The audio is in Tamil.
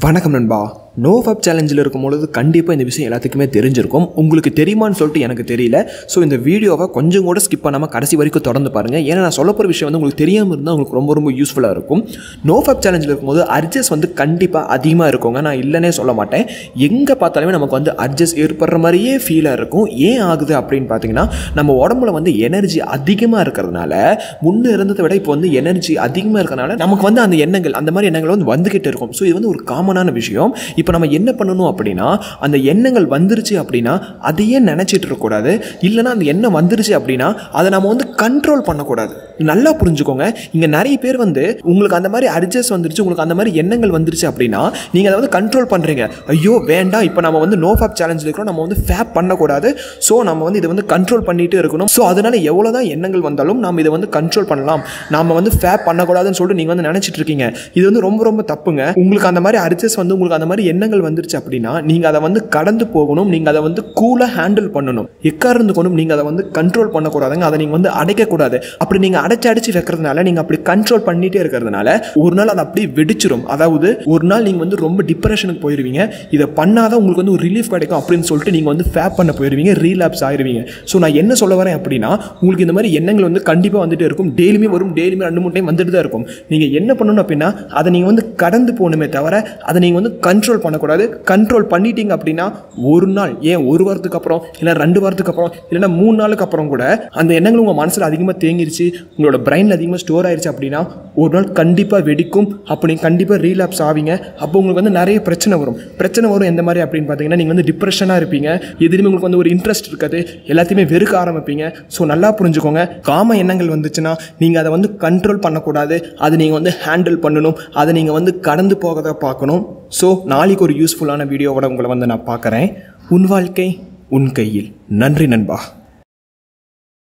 வணக்கம் நண்பா நோ ஃபப் சேலஞ்சில் இருக்கும்பொழுது கண்டிப்பாக இந்த விஷயம் எல்லாத்துக்குமே தெரிஞ்சிருக்கும் உங்களுக்கு தெரியுமான்னு சொல்லிட்டு எனக்கு தெரியல ஸோ இந்த வீடியோவை கொஞ்சம் கூட ஸ்கிப் பண்ணாமல் கடைசி வரைக்கும் தொடர்ந்து பாருங்கள் ஏன்னா நான் சொல்ல போகிற விஷயம் வந்து உங்களுக்கு தெரியாமல் இருந்தால் உங்களுக்கு ரொம்ப ரொம்ப யூஸ்ஃபுல்லாக இருக்கும் நோ ஃபப் சேலஞ்சில் இருக்கும்போது அர்ஜஸ் வந்து கண்டிப்பாக அதிகமாக இருக்குங்க நான் இல்லைன்னே சொல்ல மாட்டேன் எங்கே பார்த்தாலுமே நமக்கு வந்து அட்ஜஸ் ஏற்படுற மாதிரியே ஃபீலாக இருக்கும் ஏன் ஆகுது அப்படின்னு பார்த்தீங்கன்னா நம்ம உடம்புல வந்து எனர்ஜி அதிகமாக இருக்கிறதுனால முன்னே இருந்ததை விட இப்போ வந்து எனர்ஜி அதிகமாக இருக்கிறதுனால நமக்கு வந்து அந்த எண்ணங்கள் அந்த மாதிரி எண்ணங்கள் வந்து வந்துக்கிட்டு இருக்கும் ஸோ இது வந்து ஒரு காமனான விஷயம் இப்போ நம்ம என்ன பண்ணணும் அப்படின்னா அந்த எண்ணங்கள் வந்துருச்சு அப்படின்னா அதையே நினச்சிட்டு இருக்கக்கூடாது இல்லைன்னா அந்த எண்ணம் வந்துருச்சு அப்படின்னா அதை நம்ம வந்து கண்ட்ரோல் பண்ணக்கூடாது நல்லா புரிஞ்சுக்கோங்க இங்கே நிறைய பேர் வந்து உங்களுக்கு அந்த மாதிரி அட்ஜஸ்ட் வந்துருச்சு உங்களுக்கு அந்த மாதிரி எண்ணங்கள் வந்துருச்சு அப்படின்னா நீங்கள் அதை வந்து கண்ட்ரோல் பண்ணுறீங்க ஐயோ வேண்டாம் இப்போ நம்ம வந்து நோ ஃபேப் சேலஞ்சில் இருக்கிறோம் நம்ம வந்து ஃபேப் பண்ணக்கூடாது ஸோ நம்ம வந்து இதை வந்து கண்ட்ரோல் பண்ணிகிட்டே இருக்கணும் ஸோ அதனால் எவ்வளோ தான் எண்ணங்கள் வந்தாலும் நம்ம இதை வந்து கண்ட்ரோல் பண்ணலாம் நம்ம வந்து ஃபேப் பண்ணக்கூடாதுன்னு சொல்லிட்டு நீங்கள் வந்து நினச்சிட்டு இருக்கீங்க இது வந்து ரொம்ப ரொம்ப தப்புங்க உங்களுக்கு அந்த மாதிரி அரிச்சஸ் வந்து உங்களுக்கு அந்த மாதிரி எண்ணங்கள் வந்துருச்சு அப்படின்னா நீங்கள் அதை வந்து கடந்து போகணும் நீங்கள் அதை வந்து கூலாக ஹேண்டில் பண்ணணும் எக்காரணத்து கொண்டும் நீங்கள் அதை வந்து கண்ட்ரோல் பண்ணக்கூடாதுங்க அதை நீங்கள் வந்து அடைக்கக்கூடாது அப்படி நீங்கள் அடைச்சு அடைச்சு வைக்கிறதுனால நீங்கள் அப்படி கண்ட்ரோல் பண்ணிகிட்டே இருக்கிறதுனால ஒரு நாள் அது அப்படியே வெடிச்சிரும் அதாவது ஒரு நாள் நீங்கள் வந்து ரொம்ப டிப்ரெஷனுக்கு போயிடுவீங்க இதை பண்ணாதான் உங்களுக்கு வந்து ஒரு ரிலீஃப் கிடைக்கும் அப்படின்னு சொல்லிட்டு நீங்கள் வந்து ஃபேப் பண்ண போயிடுவீங்க ரீலாப்ஸ் ஆயிடுவீங்க ஸோ நான் என்ன சொல்ல வரேன் அப்படின்னா உங்களுக்கு இந்த மாதிரி எண்ணங்கள் வந்து கண்டிப்பாக வந்துட்டே இருக்கும் டெய்லியுமே வரும் டெய்லியுமே ரெண்டு மூணு டைம் வந்துட்டு தான் இருக்கும் நீங்கள் என்ன பண்ணணும் அப்படின்னா அதை நீங்கள் வந்து கடந்து போகணுமே தவிர அதை நீங்கள் வந்து கண்ட்ரோல் பண்ணக்கூடாது கண்ட்ரோல் பண்ணிட்டீங்க அப்படின்னா ஒரு நாள் ஏன் ஒரு வாரத்துக்கு அப்புறம் இல்லை ரெண்டு வாரத்துக்கு அப்புறம் இல்லைன்னா மூணு நாளுக்கு அப்புறம் கூட அந்த எண்ணங்கள் உங்கள் மனசில் அதிகமாக தேங்கிருச்சு உங்களோட பிரெயினில் அதிகமாக ஸ்டோர் ஆயிருச்சு அப்படின்னா ஒரு நாள் கண்டிப்பாக வெடிக்கும் அப்போ நீங்கள் கண்டிப்பாக ரீலாப்ஸ் ஆவீங்க அப்போ உங்களுக்கு வந்து நிறைய பிரச்சனை வரும் பிரச்சனை வரும் எந்த மாதிரி அப்படின்னு பார்த்தீங்கன்னா நீங்கள் வந்து டிப்ரெஷனாக இருப்பீங்க எதுலையுமே உங்களுக்கு வந்து ஒரு இன்ட்ரெஸ்ட் இருக்காது எல்லாத்தையுமே வெறுக்க ஆரம்பிப்பீங்க ஸோ நல்லா புரிஞ்சுக்கோங்க காம எண்ணங்கள் வந்துச்சுன்னா நீங்கள் அதை வந்து கண்ட்ரோல் பண்ணக்கூடாது அதை நீங்கள் வந்து ஹேண்டில் பண்ணணும் அதை நீங்கள் வந்து கடந்து போகதை பார்க்கணும் ஸோ நாளைக்கு ஒரு யூஸ்ஃபுல்லான வீடியோவோட உங்களை வந்து நான் பார்க்குறேன் உன் வாழ்க்கை உன் கையில் நன்றி நண்பா